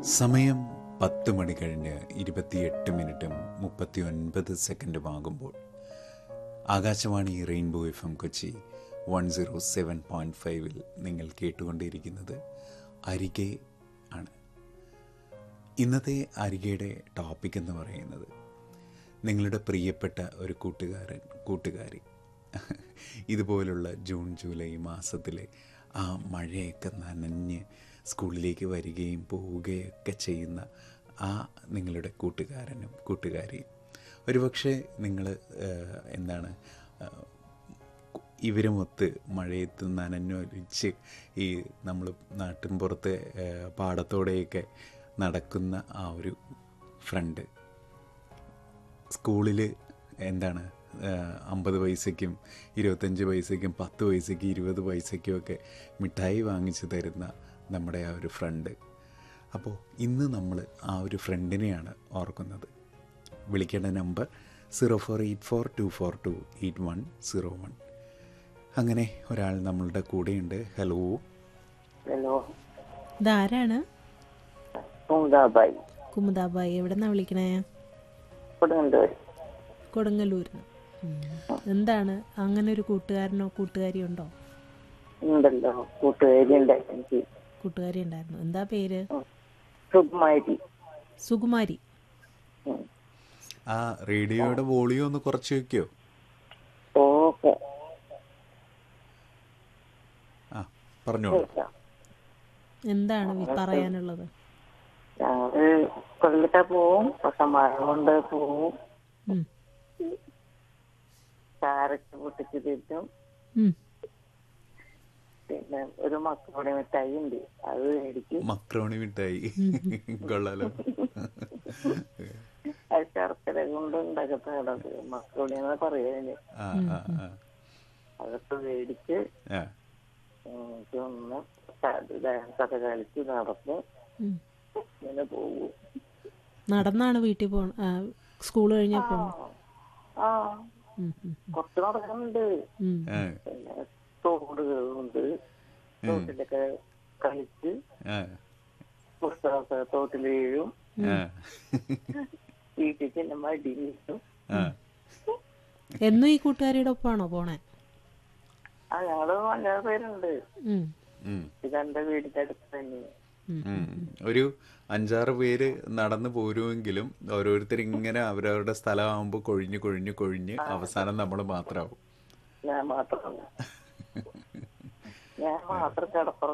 സമയം പത്ത് മണി കഴിഞ്ഞ് ഇരുപത്തിയെട്ട് മിനിറ്റും മുപ്പത്തി ഒൻപത് സെക്കൻഡും ആകുമ്പോൾ Akashvani rainbow F M Kochi one zero seven point ഫൈവിൽ നിങ്ങൾ കേട്ടുകൊണ്ടിരിക്കുന്നത് അരികെ ആണ് ഇന്നത്തെ അരികയുടെ ടോപ്പിക് എന്ന് പറയുന്നത് നിങ്ങളുടെ പ്രിയപ്പെട്ട ഒരു കൂട്ടുകാരൻ കൂട്ടുകാരി ഇതുപോലുള്ള ജൂൺ ജൂലൈ മാസത്തിലെ ആ മഴയൊക്കെ നനഞ്ഞ് സ്കൂളിലേക്ക് വരികയും പോവുകയൊക്കെ ചെയ്യുന്ന ആ നിങ്ങളുടെ കൂട്ടുകാരനും കൂട്ടുകാരിയും ഒരുപക്ഷെ നിങ്ങൾ എന്താണ് ആ, ഇവരുമൊത്ത് മഴയത്ത് നനഞ്ഞൊലിച്ച് ഈ നമ്മൾ നാട്ടിൻപുറത്ത് ആ, പാടത്തോടെയൊക്കെ നടക്കുന്ന ആ ഒരു ഫ്രണ്ട് സ്കൂളിൽ എന്താണ് അമ്പത് പൈസയ്ക്കും ഇരുപത്തഞ്ച് പൈസയ്ക്കും പത്ത് പൈസയ്ക്കും ഇരുപത് പൈസയ്ക്കും ഒക്കെ മിഠായി വാങ്ങിച്ചു തരുന്ന നമ്മുടെ ആ ഒരു ഫ്രണ്ട് അപ്പോൾ ഇന്ന് നമ്മൾ ആ ഒരു ഫ്രണ്ടിനെയാണ് ഓർക്കുന്നത് വിളിക്കേണ്ട number zero four eight four two four two eight one zero one അങ്ങനെ ഒരാൾ നമ്മളുടെ കൂടെയുണ്ട് ഹലോ ഹലോ ഇതാരാണ് സുന്ദാബായി കുമുദാബായി എവിടെ നിന്നാ വിളിക്കണേ കൊടുങ്ങല്ലൂർ കൊടുങ്ങല്ലൂരിന്ന് ഉം. എന്താണ് അങ്ങനെ ഒരു കൂട്ടുകാരനോ കൂട്ടുകാരിയോ ഉണ്ടോ ഉണ്ടല്ലോ കൂട്ടുകാരി ഉണ്ട് എനിക്ക് കൂട്ടുകാരി ഉണ്ടായിരുന്നു എന്താ പേര് സുകുമാരി സുകുമാരി ഉം. ആ റേഡിയോയുടെ വോളിയം ഒന്ന് കുറച്ച് വയ്ക്കുമോ ഓക്കെ ആ പറഞ്ഞോളൂ കേൾക്കാം. എന്താണ് വി- പറയാനുള്ളത് ഞങ്ങള് കൊല്ലത്തെ പോവും പക്ഷെ മഴ കൊണ്ട് പോവും ഉം. കാരറ്റ് പൊട്ടിച്ച് തിരിച്ചും ഉം. പിന്നെ ഒരു മക്കളുടെ മിഠായി ഉണ്ട് അത് മേടിക്കും മക്രോണി മിഠായി കൊള്ളാലോ അത് ശർക്കര കൊണ്ട് ഉണ്ടാക്കത്തത് മക്കളുടെ എന്ന് പറയുന്നത് ആ ആ ആ അതൊക്കെ മേടിച്ച് ആ ഉം, ഒന്ന് ഡാൻസ് ഒക്കെ കളിച്ച് നടന്ന് ഉം. ഇങ്ങനെ പോകും നടന്നാണ് വീട്ടിൽ പോണ സ്കൂൾ കഴിഞ്ഞാൽ പോണ ആ കുറച്ച് നടക്കുന്നുണ്ട് ഉം. ആ പിന്നെ തോടുകളുണ്ട് തോട്ടിലൊക്കെ കളിച്ച് ആ പുസ്തകമൊക്കെ തോട്ടിൽ വീഴും ആ വീട്ടിൽ ചെല്ലുമ്പോൾ അടി വീഴും ആ എന്നും ഈ കൂട്ടുകാരിയുടെ ഒപ്പാണോ പോണേ ആ ഞങ്ങള് അഞ്ചാറ് പേരുണ്ട് ഉം. ഉം, ഇത് എന്റെ വീടിന്റെ അടുത്ത് തന്നെ ഉം. ഉം. ഒരു അഞ്ചാറ് പേര് നടന്നു പോരുമെങ്കിലും ഓരോരുത്തർ ഇങ്ങനെ അവരവരുടെ സ്ഥലമാകുമ്പോൾ കൊഴിഞ്ഞ് കൊഴിഞ്ഞ് കൊഴിഞ്ഞ് അവസാനം നമ്മൾ മാത്രമാവും ഞാൻ മാത്രമല്ല ഞാൻ മാത്രം കിടപ്പുറ